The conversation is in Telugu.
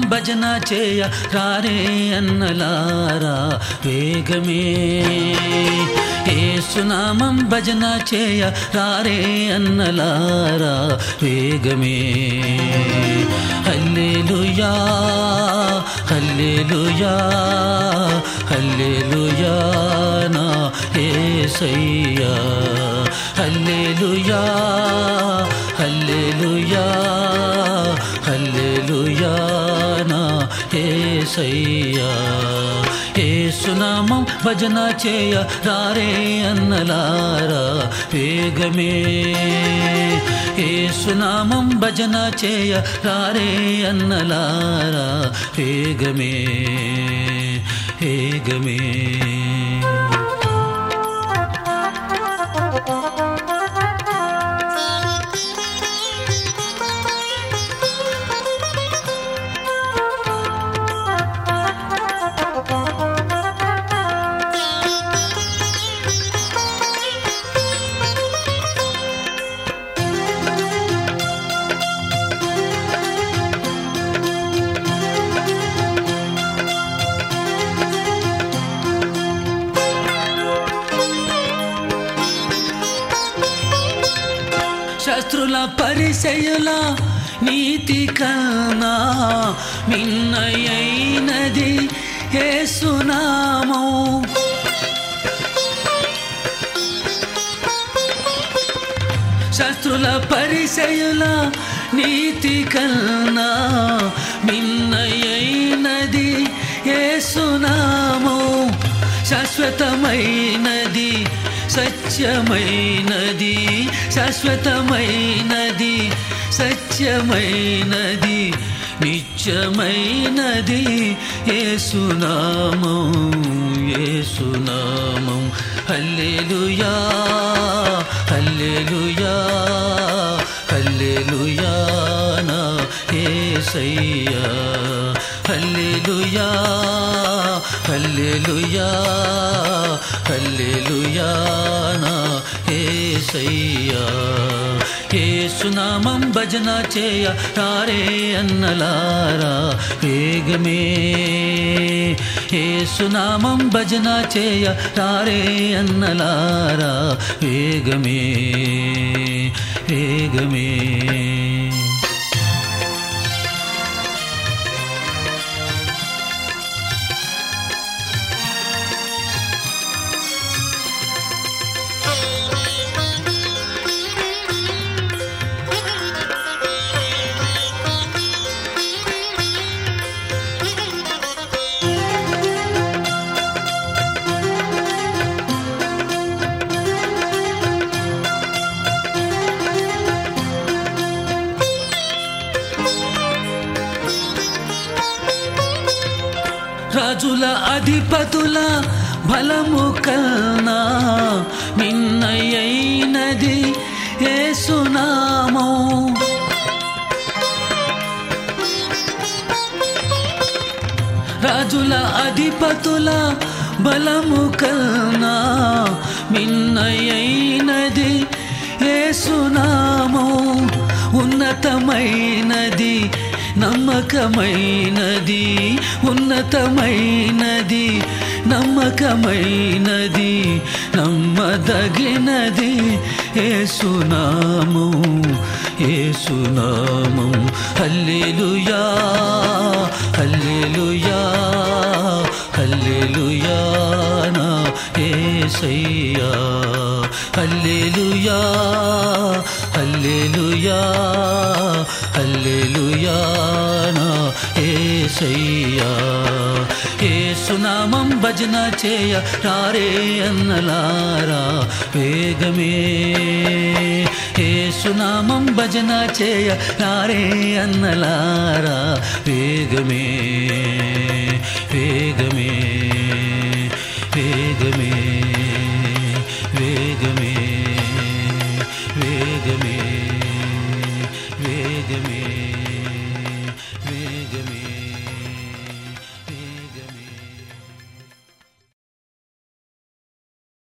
భజన చేయ రారే అన్నలారా వేగమే ఏసునామం భజన చేయ రారే అన్నలారా వేగమే హల్లెలూయా హల్లెలూయా హల్లెలూయా నా యేసయ్యా హల్లెలూయా హల్లెలూయా హల్లెలూయా నా యేసయ్యా ఏసునామం భజన చేయ రారే అన్నలారా వేగమే ఏసునామం భజన చేయ రారే అన్నలారా వేగమే వేగమే శస్త్రుల పరిచయుల నీతి కన్నా మిన్నయైనది ఏసునామం శస్త్రుల పరిచయుల నీతి కన్నా మిన్నయైనది ఏసునామం శాశ్వతమైనది సత్యమైనది శాశ్వతమైనది సత్యమైనది నిత్యమైనది ఏసునామం ఏసునామం హల్లెలూయా హల్లెలూయా హల్లెలూయా నా యేసయ్యా హల్లెలూయా హల్లెలూయా హల్లెలూయా నా యేసయ్యా ఏసునామం భజన చేయ రారే అన్నలారా వేగమే ఏసునామం భజన చేయ రారే అన్నలారా వేగమే వేగమే రాజుల అధిపతుల బలము కన్నా మిన్నయైనది ఏసునామం రాజుల అధిపతుల బలము కన్నా మిన్నయైనది ఏసునామం ఉన్నతమైనది నమ్మకమైనది ఉన్నతమైనది నమ్మకమైనది నమ్మదగినది ఏసునామం ఏసునామం హల్లెలూయా హల్లెలూయా హల్లెలూయా నా యేసయ్యా హల్లెలూయా హల్లెలూయా హల్లెలూయా నా యేసయ్యా ఏసునామం భజన చేయ రారే అన్నలారా వేగమే ఏసునామం భజన చేయ రారే అన్నలారా వేగమే వేగమే వేగమే వేగమే వేగమే వేగమే